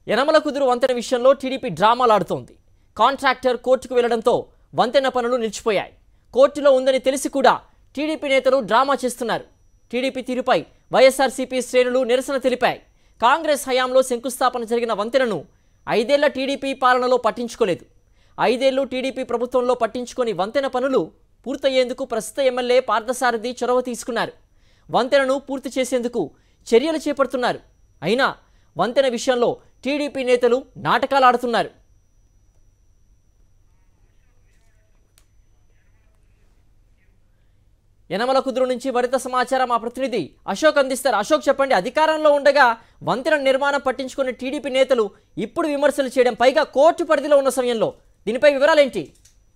యనమల కుదురు వంతెన విషయంలో టీడీపీ డ్రామాలాడుతోంది కాంట్రాక్టర్ కోర్టుకు వెళ్లడంతో వంతెన పనులు నిలిచిపోయాయి కోర్టులో ఉందని తెలిసి కూడా టీడీపీ నేతలు డ్రామా చేస్తున్నారు టీడీపీ తీరుపై వైఎస్ఆర్సీపీ శ్రేణులు నిరసన తెలిపాయి కాంగ్రెస్ హయాంలో శంకుస్థాపన జరిగిన వంతెనను ఐదేళ్ల టీడీపీ పాలనలో పట్టించుకోలేదు ఐదేళ్లు టీడీపీ ప్రభుత్వంలో పట్టించుకొని వంతెన పనులు పూర్తయ్యేందుకు ప్రస్తుత ఎమ్మెల్యే పార్థసారథి చొరవ తీసుకున్నారు వంతెనను పూర్తి చేసేందుకు చర్యలు చేపడుతున్నారు అయినా వంతెన విషయంలో టీడీపీ నేతలు నాటకాలు ఆడుతున్నారు యనమల కుదురు నుంచి మరింత సమాచారం మా ప్రతినిధి అశోక్ అందిస్తారు అశోక్ చెప్పండి అధికారంలో ఉండగా వంతెన నిర్మాణం పట్టించుకున్న టీడీపీ నేతలు ఇప్పుడు విమర్శలు చేయడం పైగా కోర్టు పరిధిలో ఉన్న సమయంలో దీనిపై వివరాలేంటి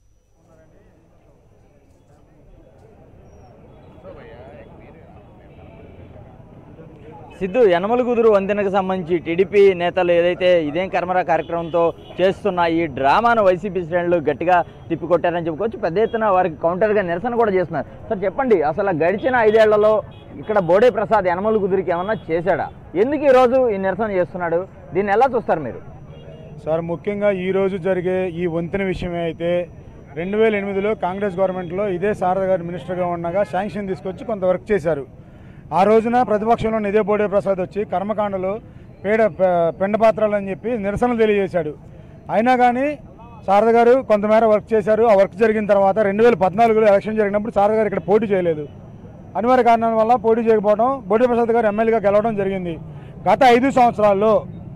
సిద్ధు యనమల కుదురు వంతెనకు సంబంధించి టీడీపీ నేతలు ఏదైతే ఇదేం కర్మరా కార్యక్రమంతో చేస్తున్న ఈ డ్రామాను వైసీపీ శ్రేణులు గట్టిగా తిప్పికొట్టారని చెప్పుకోవచ్చు పెద్ద ఎత్తున వారికి కౌంటర్గా నిరసన కూడా చేస్తున్నారు సార్ చెప్పండి అసలు గడిచిన ఐదేళ్లలో ఇక్కడ బోడే ప్రసాద్ యనమల కుదురుకి ఏమన్నా చేశాడా ఎందుకు ఈరోజు ఈ నిరసన చేస్తున్నాడు దీన్ని ఎలా చూస్తారు మీరు సార్ ముఖ్యంగా ఈ రోజు జరిగే ఈ వంతెన విషయమే అయితే రెండు వేల ఎనిమిదిలో కాంగ్రెస్ గవర్నమెంట్లో ఇదే శారద గారు మినిస్టర్గా ఉండగా శాంక్షన్ తీసుకొచ్చి కొంత వర్క్ చేశారు ఆ రోజున ప్రతిపక్షంలో ఉన్న ఇదే బోడే ప్రసాద్ వచ్చి కర్మకాండలో పేడ ప- పెండ పాత్రలు అని చెప్పి నిరసనలు తెలియజేశాడు అయినా కానీ శారద గారు కొంతమేర వర్క్ చేశారు ఆ వర్క్ జరిగిన తర్వాత రెండు వేల పద్నాలుగులో ఎలక్షన్ జరిగినప్పుడు శారద గారు ఇక్కడ పోటీ చేయలేదు అనివార్య కారణాల వల్ల పోటీ చేయకపోవడం బోడే ప్రసాద్ గారు ఎమ్మెల్యేగా గెలవడం జరిగింది గత ఐదు సంవత్సరాల్లో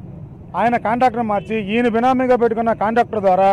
ఆయన కాంట్రాక్టర్ మార్చి ఈయన బినామీగా పెట్టుకున్న కాంట్రాక్టర్ ద్వారా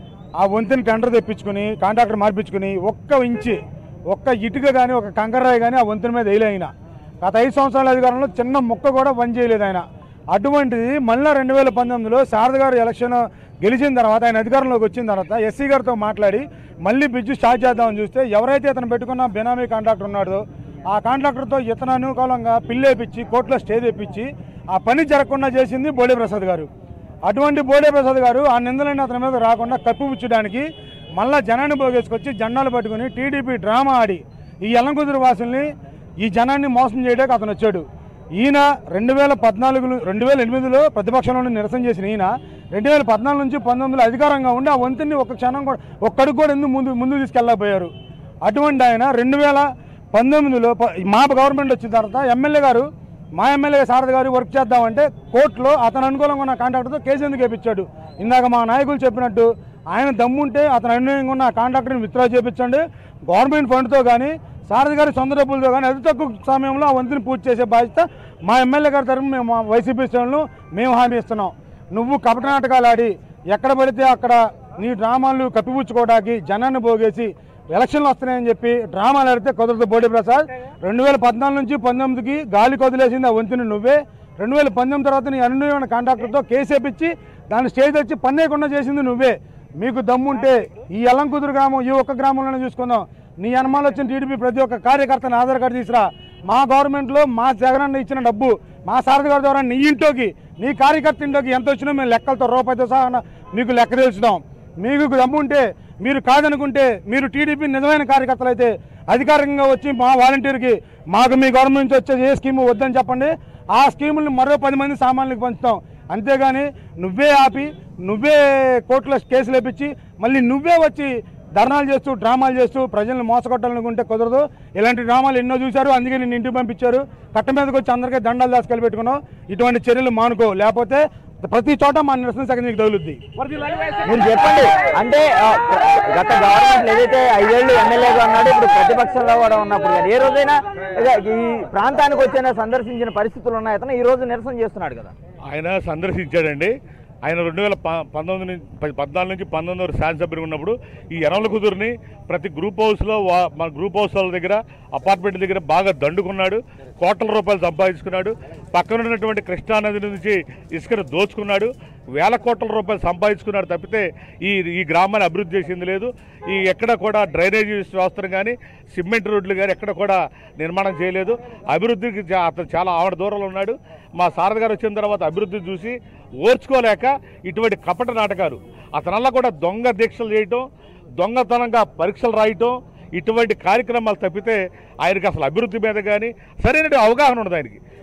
ఆ వంతెన టెండర్ తెప్పించుకుని కాంట్రాక్టర్ మార్పించుకుని ఒక్క ఇంచి ఒక్క ఇటుక కానీ ఒక కంకర్రాయి కానీ ఆ వంతెన మీద వేయలే ఆయన గత ఐదు సంవత్సరాల అధికారంలో చిన్న ముక్క కూడా పని చేయలేదు ఆయన అటువంటిది మళ్ళీ రెండు వేల పంతొమ్మిదిలో శారద గారు ఎలక్షన్ గెలిచిన తర్వాత ఆయన అధికారంలోకి వచ్చిన తర్వాత ఎస్సీ గారితో మాట్లాడి మళ్ళీ బ్రిడ్జ్ స్టార్ట్ చేద్దామని చూస్తే ఎవరైతే ఇతను పెట్టుకున్న బినామీ కాంట్రాక్టర్ ఉన్నాడో ఆ కాంట్రాక్టర్తో ఇతను అనుకూలంగా పిల్లేపించి కోర్టులో స్టే తెప్పించి ఆ పని జరగకుండా చేసింది బోడే ప్రసాద్ గారు అటువంటి బోడే ప్రసాద్ గారు ఆ నిందలన్నీ అతని మీద రాకుండా కప్పిపుచ్చడానికి మళ్ళా జనాన్ని పోగేసుకొచ్చి జెండాలు పట్టుకుని టీడీపీ డ్రామా ఆడి ఈ ఎల్లంకుదురు వాసుల్ని ఈ జనాన్ని మోసం చేయడానికి అతను వచ్చాడు ఈయన రెండు వేల పద్నాలుగు రెండు వేల ఎనిమిదిలో ప్రతిపక్షంలో నుండి నిరసన చేసిన ఈయన రెండు వేల పద్నాలుగు నుంచి పంతొమ్మిదిలో అధికారంగా ఉండి ఆ వంతుని ఒక్క క్షణం కూడా ఒక్కడికి కూడా ఎందుకు ముందు ముందు తీసుకెళ్ళకపోయారు అటువంటి ఆయన రెండు వేల పంతొమ్మిదిలో ప- మా గవర్నమెంట్ వచ్చిన తర్వాత ఎమ్మెల్యే గారు మా ఎమ్మెల్యే సారథి గారు వర్క్ చేద్దామంటే కోర్టులో అతను అనుకూలంగా ఉన్న కాంట్రాక్టర్తో కేసు ఎందుకు వేయించాడు ఇందాక మా నాయకులు చెప్పినట్టు ఆయన దమ్ముంటే అతను అనుకూలంగా ఉన్న కాంట్రాక్టర్ని విత్డ్రా చేయించండి గవర్నమెంట్ ఫండ్తో కానీ సారథి గారి సొంత డబ్బులతో కానీ అతి తక్కువ సమయంలో ఆ వంతుని పూర్తి చేసే బాధ్యత మా ఎమ్మెల్యే గారి తరఫున మేము మా వైసీపీ శ్రేణులు మేము హామీ ఇస్తున్నాం నువ్వు కపట నాటకాలు ఆడి ఎక్కడ పడితే అక్కడ నీ డ్రామాలు కప్పిపుచ్చుకోవడానికి జనాన్ని పోగేసి ఎలక్షన్లు వస్తున్నాయని చెప్పి డ్రామాలు ఆడితే కుదరదు బోడి ప్రసాద్ రెండు వేల పద్నాలుగు నుంచి పంతొమ్మిదికి గాలి కొదిలేసింది ఆ వంతుని నువ్వే రెండు వేల పంతొమ్మిది తర్వాత నీ అనున్న కాంట్రాక్టర్తో కేసు వేపించి దాన్ని స్టేజ్ తెచ్చి పన్నేయకుండా చేసింది నువ్వే మీకు దమ్ముంటే ఈ ఎల్లంకుదురు గ్రామం ఈ ఒక్క గ్రామంలోనే చూసుకుందాం నీ అనుమానం వచ్చిన టీడీపీ ప్రతి ఒక్క కార్యకర్తని ఆధార్ కార్డు తీసురా మా గవర్నమెంట్లో మా జగనన్న ఇచ్చిన డబ్బు మా సారథి గారి ద్వారా నీ ఇంట్లోకి నీ కార్యకర్త ఇంట్లోకి ఎంత వచ్చినా మేము లెక్కలతో రూపాయితో సహా మీకు లెక్క తెలుసుదాం మీకు దమ్ముంటే మీరు కాదనుకుంటే మీరు టీడీపీ నిజమైన కార్యకర్తలు అయితే అధికారికంగా వచ్చి మా వాలంటీర్కి మాకు మీ గవర్నమెంట్ నుంచి వచ్చే ఏ స్కీము వద్దని చెప్పండి ఆ స్కీముల్ని మరో పది మంది సామాన్యులకు పంచుతాం అంతేగాని నువ్వే ఆపి నువ్వే కోర్టులో కేసులు వేపించి మళ్ళీ నువ్వే వచ్చి ధర్నాలు చేస్తూ డ్రామాలు చేస్తూ ప్రజల్ని మోసగొట్టాలనుకుంటే కుదరదు ఇలాంటి డ్రామాలు ఎన్నో చూశారు అందుకే నేను ఇంటికి పంపించారు కట్ట మీదకి వచ్చి అందరికీ దండాలు దాసుకెళ్ళి పెట్టుకున్నావు ఇటువంటి చర్యలు మానుకో లేకపోతే ప్రతి చోట మా నిరసన శాఖ నీకు తగులుద్ది మీరు చెప్పండి అంటే ఆ, గత గవర్నమెంట్ ఏదైతే ఐదేళ్లు ఎమ్మెల్యేగా ఉన్నాడు ఇప్పుడు ప్రతిపక్షంలో కూడా ఉన్నప్పుడు కానీ ఏ రోజైనా ఇక ఈ ప్రాంతానికి వచ్చిన సందర్శించిన పరిస్థితులు ఉన్నాయి అతను ఈ రోజు నిరసన చేస్తున్నాడు కదా ఆయన సందర్శించాడండి ఆయన రెండు వేల ప- పంతొమ్మిది నుంచి ప- పద్నాలుగు నుంచి పంతొమ్మిది వరకు శాసనసభ్యులు ఉన్నప్పుడు ఈ ఎనల కుదురుని ప్రతి గ్రూప్ హౌస్లో వా- మన గ్రూప్ హౌస్ వాళ్ళ దగ్గర అపార్ట్మెంట్ దగ్గర బాగా దండుకున్నాడు కోట్ల రూపాయలు సంపాదించుకున్నాడు పక్కన ఉన్నటువంటి కృష్ణానది నుంచి ఇసుకను దోచుకున్నాడు వేల కోట్ల రూపాయలు సంపాదించుకున్నాడు తప్పితే ఈ ఈ గ్రామాన్ని అభివృద్ధి చేసింది లేదు ఈ ఎక్కడ కూడా డ్రైనేజీ వ్యవస్థను కానీ సిమెంట్ రోడ్లు కానీ ఎక్కడ కూడా నిర్మాణం చేయలేదు అభివృద్ధికి చా- అతను చాలా ఆవిడ దూరంలో ఉన్నాడు మా సారథి గారు వచ్చిన తర్వాత అభివృద్ధి చూసి ఓర్చుకోలేక ఇటువంటి కపట నాటకాలు అతనల్లా కూడా దొంగ దీక్షలు చేయటం దొంగతనంగా పరీక్షలు రాయటం ఇటువంటి కార్యక్రమాలు తప్పితే ఆయనకి అసలు అభివృద్ధి మీద కానీ సరైన అవగాహన ఉండదు ఆయనకి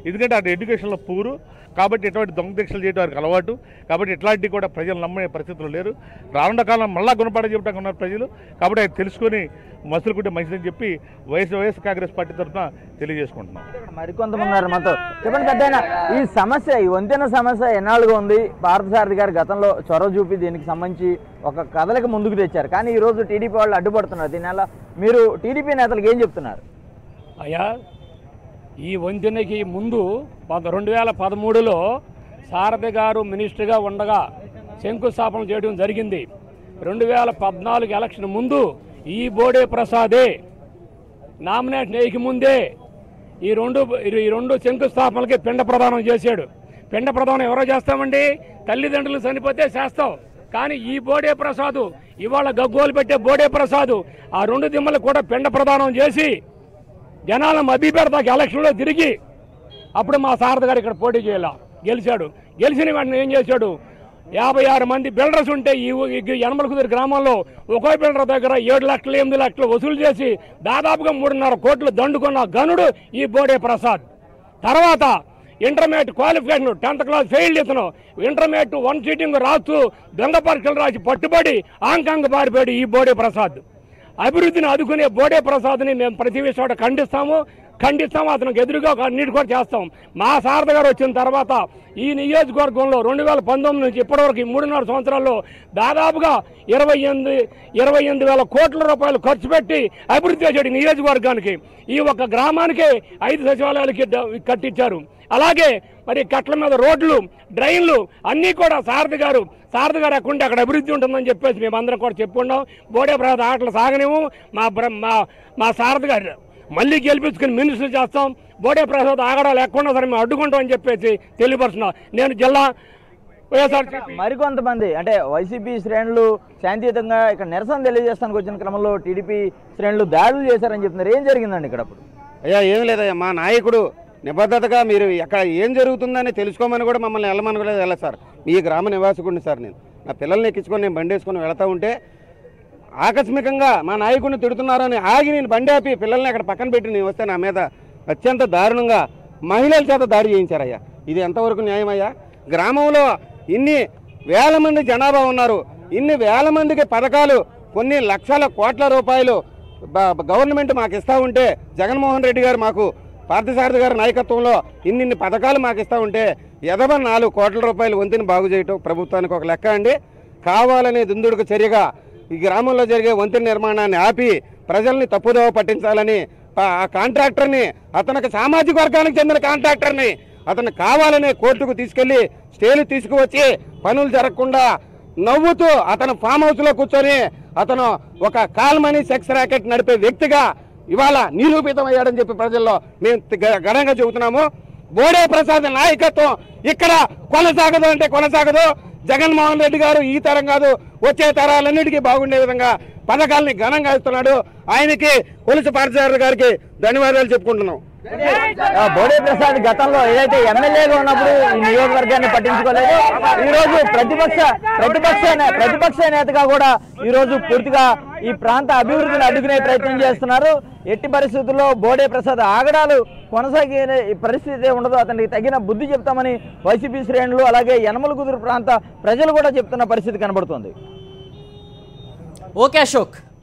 ఎందుకంటే అటు ఎడ్యుకేషన్లో పూరు కాబట్టి ఎటువంటి దొంగ దీక్షలు చేయడం వారికి అలవాటు కాబట్టి ఇట్లాంటివి కూడా ప్రజలు నమ్మే పరిస్థితులు లేరు రానున్న కాలం మళ్ళా గుణపాఠం చెప్పడానికి ఉన్నారు ప్రజలు కాబట్టి అది తెలుసుకొని మసులుకుంటే మంచిదని చెప్పి వైఎస్ వైఎస్ కాంగ్రెస్ పార్టీ తరఫున తెలియజేసుకుంటున్నాం మరికొంతమంది ఉన్నారు మనతో చెప్పండి పెద్ద ఈ సమస్య ఈ వంతెన సమస్య ఎన్నాళ్ళుగా ఉంది పార్థసారథి గారు గతంలో చొరవ చూపి దీనికి సంబంధించి ఒక కథలకు ముందుకు తెచ్చారు కానీ ఈ రోజు టీడీపీ వాళ్ళు అడ్డుపడుతున్నారు దీనివల్ల మీరు టీడీపీ నేతలకు ఏం చెప్తున్నారు అయ్యా ఈ వంతెనకి ముందు పద రెండు వేల పదమూడులో సారథి గారు మినిస్టర్గా ఉండగా శంకుస్థాపన చేయడం జరిగింది రెండు వేల పద్నాలుగు ఎలక్షన్ ముందు ఈ బోడే ప్రసాదే నామినేషన్ వేయక ముందే ఈ రెండు ఈ రెండు శంకుస్థాపనలకి పిండ ప్రదానం చేశాడు పిండ ప్రదానం ఎవరో చేస్తామండి తల్లిదండ్రులు చనిపోతే చేస్తాం కానీ ఈ బోడే ప్రసాదు ఇవాళ గగ్గోలు పెట్టే బోడే ప్రసాదు ఆ రెండు దిమ్మలు కూడా పిండ ప్రదానం చేసి జనాలను మభ్యపెడతాకి ఎలక్షన్లో తిరిగి అప్పుడు మా సారథి గారు ఇక్కడ పోటీ చేయాల గెలిచాడు గెలిచిన వెంటనే ఏం చేశాడు యాభై ఆరు మంది బిల్డర్స్ ఉంటే ఈ ఊ- ఈ యనమల కుదిరి గ్రామంలో ఒక్కో బిల్డర్ దగ్గర ఏడు లక్షలు ఎనిమిది లక్షలు వసూలు చేసి దాదాపుగా మూడున్నర కోట్లు దండుకున్న గనుడు ఈ బోడే ప్రసాద్ తర్వాత intermediate qualification tenth class fail ఇతను ఇంటర్మీడియట్ వన్ సీటింగ్ రాస్తూ దొంగ పరీక్షలు రాసి పట్టుబడి ఆంకాంగ్ పారిపోయాడు ఈ బోడే ప్రసాద్ అభివృద్ధిని అదుకునే బోడే ప్రసాద్ని మేము ప్రతి చోట ఖండిస్తాము ఖండిస్తాము అతనికి ఎదురుగా అన్నిటి కూడా చేస్తాం మా శారద గారు వచ్చిన తర్వాత ఈ నియోజకవర్గంలో రెండు వేల పంతొమ్మిది నుంచి ఇప్పటివరకు ఈ మూడున్నర సంవత్సరాల్లో దాదాపుగా ఇరవై ఎనిమిది ఇరవై ఎనిమిది వేల కోట్ల రూపాయలు ఖర్చు పెట్టి అభివృద్ధి చేశాడు ఈ నియోజకవర్గానికి ఈ ఒక్క గ్రామానికే ఐదు సచివాలయాలకి డ- కట్టించారు అలాగే మరి కట్ల మీద రోడ్లు డ్రైన్లు అన్నీ కూడా సారథి గారు సారథి గారు అక్కడ ఉంటే అక్కడ అభివృద్ధి ఉంటుందని చెప్పేసి మేమందరం కూడా చెప్పుకున్నాం బోడే ప్రసాద్ ఆటలు సాగనేము మా బ్ర- మా మా సారథి గారు మళ్ళీ గెలిపించుకుని మినిస్టర్ చేస్తాం బోడే ప్రసాద్ ఆగడాలు ఎక్కడున్నా సరే మేము అడ్డుకుంటాం అని చెప్పేసి తెలియపరుస్తున్నా నేను జిల్లా వైఎస్ఆర్ మరికొంతమంది అంటే వైసీపీ శ్రేణులు శాంతియుతంగా ఇక్కడ నిరసన తెలియజేస్తానికి వచ్చిన క్రమంలో టీడీపీ శ్రేణులు దాడులు చేశారని చెప్తున్నారు ఏం జరిగిందండి ఇక్కడ అప్పుడు అయ్యా ఏం లేదయ్యా మా నాయకుడు నిబద్ధతగా మీరు ఎక్కడ ఏం జరుగుతుందని తెలుసుకోమని కూడా మమ్మల్ని వెళ్ళమని కూడా వెళ్ళదు సార్ మీ గ్రామ నివాసకుడిని సార్ నేను నా పిల్లల్ని ఎక్కించుకొని నేను బండి వేసుకొని వెళ్తా ఉంటే ఆకస్మికంగా మా నాయకుడిని తిడుతున్నారని ఆగి నేను బండి ఆపి పిల్లల్ని అక్కడ పక్కన పెట్టి నేను వస్తే నా మీద అత్యంత దారుణంగా మహిళల చేత దాడి చేయించారయ్యా ఇది ఎంతవరకు న్యాయమయ్యా గ్రామంలో ఇన్ని వేల మంది జనాభా ఉన్నారు ఇన్ని వేల మందికి పథకాలు కొన్ని లక్షల కోట్ల రూపాయలు బ- బ- గవర్నమెంట్ మాకు ఇస్తా ఉంటే జగన్మోహన్ రెడ్డి గారు మాకు పార్థసారథి గారి నాయకత్వంలో ఇన్నిన్ని పథకాలు మాకు ఇస్తా ఉంటే ఎదవ నాలుగు కోట్ల రూపాయలు వంతుని బాగు చేయటం ప్రభుత్వానికి ఒక లెక్క అండి కావాలనే దుందుడుకు చర్యగా ఈ గ్రామంలో జరిగే వంతెన నిర్మాణాన్ని ఆపి ప్రజల్ని తప్పుదోవ పట్టించాలని ప- ఆ కాంట్రాక్టర్ని అతనికి సామాజిక వర్గానికి చెందిన కాంట్రాక్టర్ని అతను కావాలనే కోర్టుకు తీసుకెళ్లి స్టేలు తీసుకువచ్చి పనులు జరగకుండా నవ్వుతూ అతను ఫామ్ హౌస్ లో కూర్చొని అతను ఒక కాల్మనీ సెక్స్ ర్యాకెట్ నడిపే వ్యక్తిగా ఇవాళ నిరూపితం అయ్యాడని చెప్పి ప్రజల్లో మేము గ- ఘనంగా చెబుతున్నాము బోడే ప్రసాద్ నాయకత్వం ఇక్కడ కొనసాగదు అంటే కొనసాగదు జగన్మోహన్ రెడ్డి గారు ఈ తరం కాదు వచ్చే తరాలన్నిటికీ బాగుండే విధంగా పథకాలని ఘనంగా ఇస్తున్నాడు ఆయనకి కొలుసు పార్థసారథి గారికి ధన్యవాదాలు చెప్పుకుంటున్నాం ఆ, బోడే ప్రసాద్ గతంలో ఏదైతే ఎమ్మెల్యేగా ఉన్నప్పుడు ఈ నియోజకవర్గాన్ని పట్టించుకోలేదు ఈ రోజు ప్రతిపక్ష ప్రతిపక్ష నే- ప్రతిపక్ష నేతగా కూడా ఈ రోజు పూర్తిగా ఈ ప్రాంత అభివృద్ధిని అడ్డుకునే ప్రయత్నం చేస్తున్నారు ఎట్టి పరిస్థితుల్లో బోడే ప్రసాద్ ఆగడాలు కొనసాగే పరిస్థితి ఉండదు అతనికి తగిన బుద్ధి చెప్తామని వైసీపీ శ్రేణులు అలాగే యనమల కుదురు ప్రాంత ప్రజలు కూడా చెప్తున్న పరిస్థితి కనబడుతుంది ఓకే అశోక్